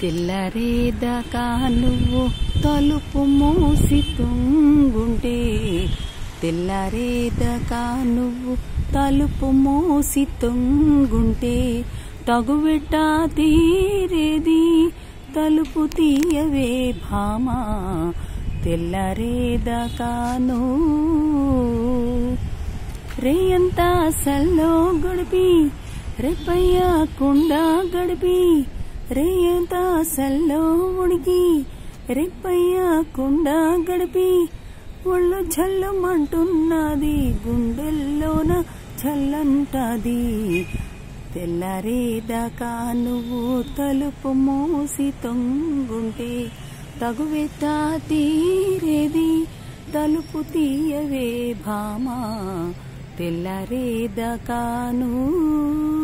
తెల్లరేదాకా నువ్వు తలుపు మూసి తుంగుంటే తెల్లరేదాకా నువ్వు తలుపు మూసి తుంగుంటే తగువెట్ట తీరేది తలుపు తీయవే భామా తెల్లరేదాకాను రేయంతా సల్లో గడిపి రెప్పయ్యకుండా గడిపి రేయంతా సల్లో ఉడికి రెప్పయ్యకుండా గడిపి ఒళ్ళు జల్లుమంటున్నది గుండెల్లోన చల్లంటది తెల్లరేదాకా నువ్వు తలుపు మూసి తొంగుంటే తగువెత్త తీరేది తలుపు తీయవే భామా తెల్లరేదాకాను